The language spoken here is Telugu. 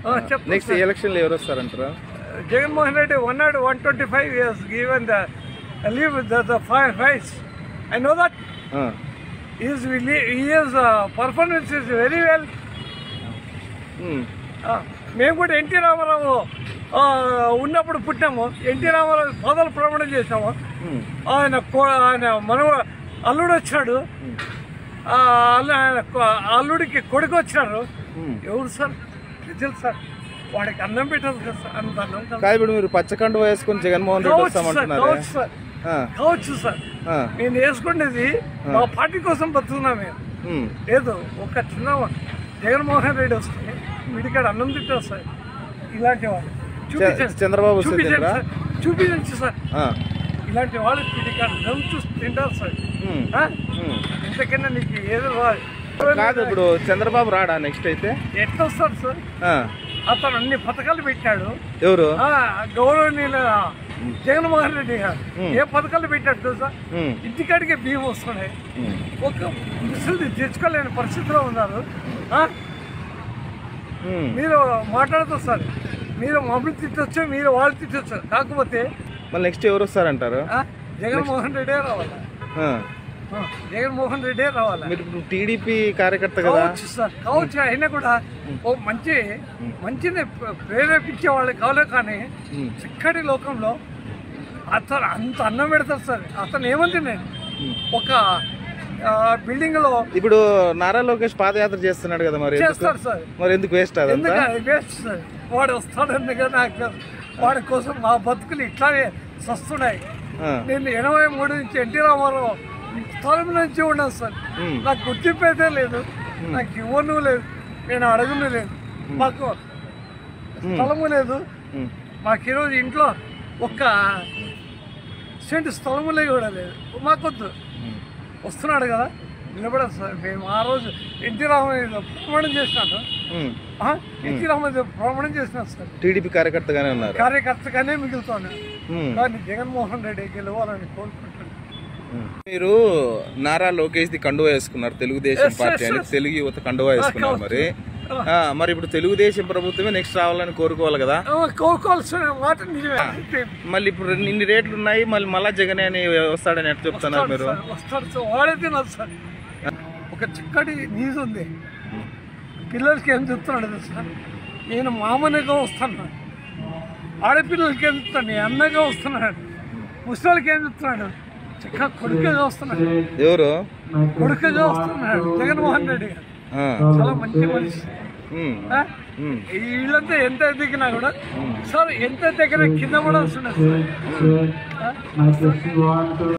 ఆ, చెప్తా నెక్స్ట్ ఎలక్షన్లో ఎవరు వస్తారంటారా Jaganmohan Reddy one not one twenty five years given the leave the five fives I know that ఆ, is is performance is very well um, మేము కూడా ఎన్టీ రామారావు ఆ, ఉన్నప్పుడు పుట్టాము ఎన్టీ రామారావు పదవులు ప్రమాణం చేసాము ఉమ్, ఆయన కో- ఆయన మనవ అల్లుడు వచ్చాడు ఆ, అల్ల- ఆయన కొ- అల్లుడికి కొడుకు వచ్చారు ఉమ్. ఎవరు సార్ ప్రజలు సార్ వాడికి అన్నం పెట్టదు కదా సార్ అంత అన్నం కదా. కాదు ఇప్పుడు మీరు పచ్చకండు వేసుకొని జగన్మోహన్ రెడ్డి కావచ్చు సార్ వస్తామంటున్నారు కావచ్చు సార్ కావచ్చు సార్ నేను వేసుకునేది మా పార్టీ కోసం బతుకున్నా మేము లేదు ఒక చిన్న జగన్మోహన్ రెడ్డి వస్తే వీడికాడ అన్నం తింటే వస్తాయి ఇలాంటి వాళ్ళు చూపించండి చంద్రబాబు వస్తే చూపించండి తినరా? సార్ చూపించండి సార్ ఇలాంటి వాళ్ళు వీడికాడ అన్నం చూసి తింటారు సార్ ఆ? ఇంతకన్నా నీకు ఏదో రాదు కాదు ఇప్పుడు చంద్రబాబు రాడా నెక్స్ట్ అయితే ఎట్లా వస్తాడు సార్ ఆ, అతను అన్ని పథకాలు పెట్టాడు ఎవరు ఆ, గౌరవనీయుల జగన్మోహన్ రెడ్డి గారు ఏ పథకాలు పెట్టాడు తెలుసా ఉమ్, ఇంటికాడికే బియ్యం వస్తున్నాయి ఉమ్, ఒక ముసలి తెచ్చుకోలేని పరిస్థితిలో ఉన్నారు ఆ? ఉమ్. మీరు మాట్లాడుతూ సార్ మీరు మమ్మల్ని తిట్టొచ్చు మీరు వాళ్ళు తిట్టొచ్చు కాకపోతే మళ్ళీ నెక్స్ట్ ఎవరు వస్తారంటారు ఆ, జగన్మోహన్ రెడ్డే రావాలా ఆ, ఆ, జగన్మోహన్ రెడ్డే రావాలా మీరు ఇప్పుడు టీడీపీ కార్యకర్త కదా కావచ్చు సార్ కావచ్చు అయినా కూడా ఓ మంచి మంచిని ప్ర- ప్రేరేపించే వాళ్ళు కావాలి కానీ ఉమ్, చిక్కటి లోకంలో అతను అంత అన్నం పెడతారు సార్ అతను ఏమంది నేను ఒక బిల్డింగ్ లో ఇప్పుడు నారా లోకేష్ పాదయాత్ర చేస్తున్నాడు కదా మరి ఎందుకు చేస్తారు సార్ మరి ఎందుకు వేస్ట్ అదంతా ఎందుకంటే వేస్ట్ సార్ వాడు వస్తాడు ఎందుకంటే నాకు తెలుసు. వాడి కోసం మా బతుకులు ఇట్లానే సస్తున్నాయి ఆ, నేను ఎనభై మూడు నుంచి ఎన్టీ రామారావు స్థలం నుంచి ఉన్నాను సార్ ఉమ్, నాకు గుర్తింపు అయితే లేదు నాకు ఇవ్వను లేదు నేను అడగను లేదు మాకు స్థలము లేదు ఉమ్, మాకు ఈరోజు ఇంట్లో ఒక్క సెంటు స్థలము లేదు కూడా లేదు మాకొద్దు ఉమ్. వస్తున్నాడు కదా నిలబడదు సార్ మేము ఆ రోజు ఎన్టీ రామయ్య ప్రమాణం చేసినాను ఉమ్. ఆ? ఎన్టీ రామయ్య ప్రమాణం చేసినాను సార్ టీడీపీ కార్యకర్తగానే ఉన్నారు కార్యకర్తగానే మిగులుతాను ఉమ్, కానీ జగన్మోహన్ రెడ్డి గెలవాలని కోరుకుంటున్నాను ఉమ్. మీరు నారా లోకేష్ ది కండువా వేసుకున్నారు తెలుగుదేశం Yes, పార్టీ yes, అని yes. తెలుగు యువత కండువా వేసుకున్నారు మరి ఆ, మరి ఇప్పుడు తెలుగుదేశం ప్రభుత్వమే నెక్స్ట్ రావాలని కోరుకోవాలి కదా ఆ, కోరుకోవాల్సిన మాట నిజమే మళ్ళీ ఇప్పుడు ఇన్ని రేట్లు ఉన్నాయి మళ్ళీ మళ్ళా జగనే అని వస్తాడని ఎట్లా చెప్తున్నారు మీరు సార్, వస్తాడు సార్ వాడే తినదు సార్ ఒక చిక్కటి నీజ్ ఉంది పిల్లలకి ఏం చెప్తున్నాడు తెలుసా నేను మామూలుగా వస్తున్నాను ఆడపిల్లలకి ఏం చెప్తాను నేను అన్నగా వస్తున్నాడు ముసలికి ఏం చెప్తున్నాడు చక్కగా కొడుకుగా వస్తున్నాడు ఎవరు కొడుకుగా వస్తున్నాడు జగన్మోహన్ రెడ్డి గారు ఆ, చాలా మంచి మనిషి ఉమ్, ఆ? ఉమ్. వీళ్ళంతా ఎంత ఎదిగినా కూడా సార్ ఎంత దగ్గర కింద కూడా వస్తున్నాడు సార్ ఆ?